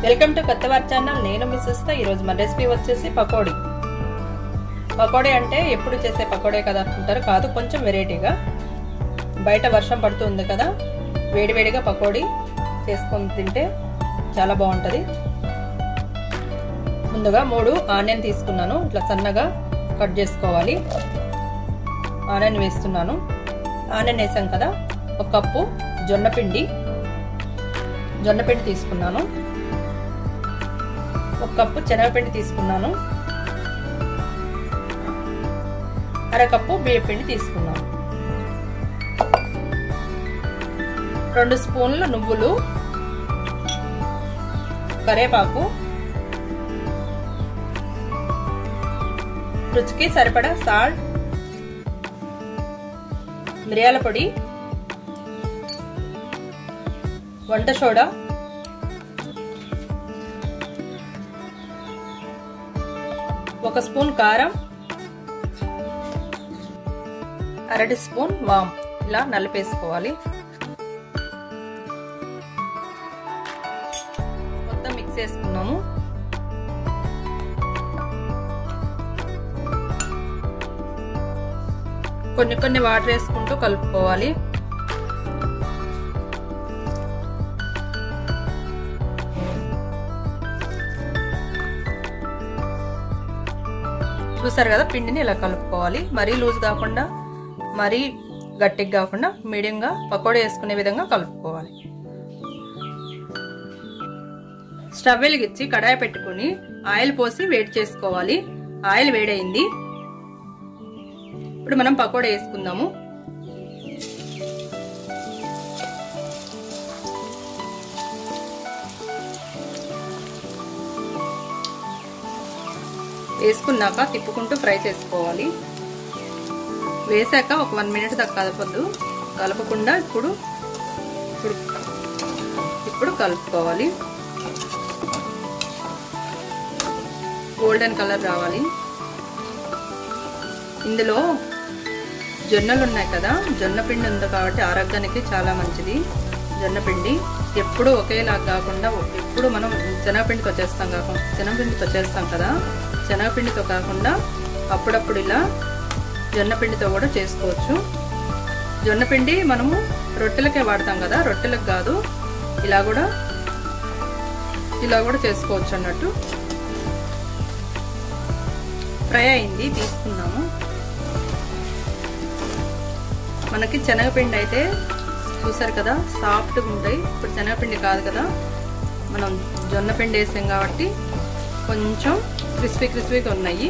welcome to కొత్త వారి channel నేను మిస్ ఇస్తా ఈరోజు మన రెసిపీ వచ్చేసి పకోడీ పకోడీ అంటే ఎప్పుడు చేసే పకోడే కదా అనుకుంటారు కాదు కొంచెం వెరైటీగా బయట వర్షం పడుతుంది కదా వేడివేడిగా పకోడీ చేసుకొని తింటే చాలా బాగుంటుంది ముందుగా మూడు ఆనియన్ తీసుకున్నాను ఇట్లా సన్నగా కట్ చేసుకోవాలి ఆనియన్ వేస్తున్నాను ఆనియన్ వేసాం కదా ఒక కప్పు జొన్నపిండి జొన్నపిండి తీసుకున్నాను ఒక కప్పు శనగపిండి తీసుకున్నాను అరకప్పు బియ్యపిండి తీసుకున్నాను రెండు స్పూన్లు నువ్వులు కరేపాకు రుచికి సరిపడా సాల్ట్ మిరియాల పొడి వంట సోడా ఒక స్పూన్ కారం అరటి స్పూన్ వామ్ ఇలా నలిపేసుకోవాలి మొత్తం మిక్స్ చేసుకున్నాము కొన్ని కొన్ని వాటర్ వేసుకుంటూ కలుపుకోవాలి చూసారు కదా పిండిని ఇలా కలుపుకోవాలి మరీ లూజ్ కాకుండా మరీ గట్టిగా కాకుండా మీడియంగా పకోడీ వేసుకునే విధంగా కలుపుకోవాలి స్టవ్ వెలిగించి కడాయి పెట్టుకుని ఆయిల్ పోసి వేడి చేసుకోవాలి ఆయిల్ వేడైంది ఇప్పుడు మనం పకోడా వేసుకుందాము వేసుకున్నాక తిప్పుకుంటూ ఫ్రై చేసుకోవాలి వేసాక ఒక వన్ మినిట్ దాకా కలపద్దు కలపకుండా ఇప్పుడు ఇప్పుడు ఇప్పుడు కలుపుకోవాలి గోల్డెన్ కలర్ రావాలి ఇందులో జొన్నలు ఉన్నాయి కదా జొన్న పిండి ఉంది కాబట్టి ఆరోగ్యానికి చాలా మంచిది జొన్న పిండి ఎప్పుడు ఒకేలా కాకుండా ఎప్పుడు మనం శనగపిండితో చేస్తాం కాకుండా శనగపిండితో చేస్తాం కదా శనగపిండితో కాకుండా అప్పుడప్పుడు ఇలా జొన్న పిండితో కూడా చేసుకోవచ్చు జొన్న పిండి మనము రొట్టెలకే వాడతాం కదా రొట్టెలకు కాదు ఇలా కూడా ఇలా కూడా చేసుకోవచ్చు అన్నట్టు ఫ్రై అయింది తీసుకున్నాము మనకి శనగపిండి అయితే చూసారు కదా సాఫ్ట్గా ఉంటాయి ఇప్పుడు శనగపిండి కాదు కదా మనం జొన్న పిండి వేసాం కాబట్టి కొంచెం క్రిస్పీ క్రిస్పీగా ఉన్నాయి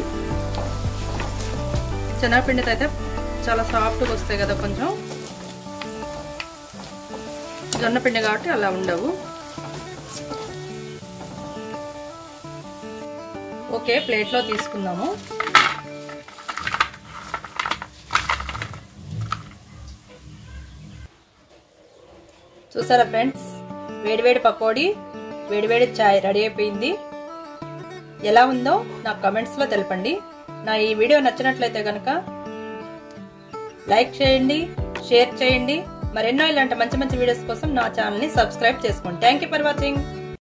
శనగపిండితో అయితే చాలా సాఫ్ట్గా వస్తాయి కదా కొంచెం జొన్న పిండి కాబట్టి అలా ఉండవు ఓకే ప్లేట్లో తీసుకుందాము చూసారా ఫ్రెండ్స్ వేడివేడి పకోడీ వేడివేడి చాయ్ రెడీ అయిపోయింది ఎలా ఉందో నాకు కమెంట్స్లో తెలపండి నా ఈ వీడియో నచ్చినట్లయితే కనుక లైక్ చేయండి షేర్ చేయండి మరెన్నో ఇలాంటి మంచి మంచి వీడియోస్ కోసం నా ఛానల్ని సబ్స్క్రైబ్ చేసుకోండి థ్యాంక్ ఫర్ వాచింగ్